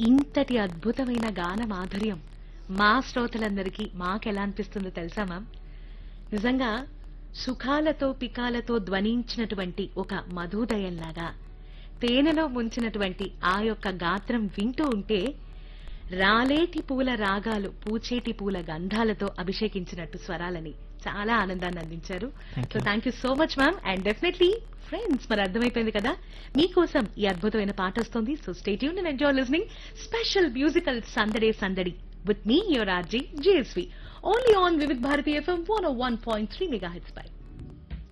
ఇంతటి అద్భుతమైన గాన మాధుర్యం మా శ్రోతలందరికీ మాకెలా అనిపిస్తుందో తెలుసా మ్యామ్ నిజంగా సుఖాలతో పికాలతో ధ్వనించినటువంటి ఒక మధుదయంలాగా తేనెలో ముంచినటువంటి ఆ యొక్క గాత్రం వింటూ ఉంటే రాలేటి పూల రాగాలు పూచేటి పూల గంధాలతో అభిషేకించినట్టు స్వరాలని చాలా ఆనందాన్ని అందించారు Thank so you. Thank you so much ma'am and definitely friends మరి అర్థమైపోయింది కదా మీకోసం ఈ అద్భుతమైన పాట వస్తుంది సో స్టేట్ యూన్ and enjoy listening special musical సందడే సందడి with me your RJ JSV only on Vividh Bharati FM one one point three మెగా హెచ్ పై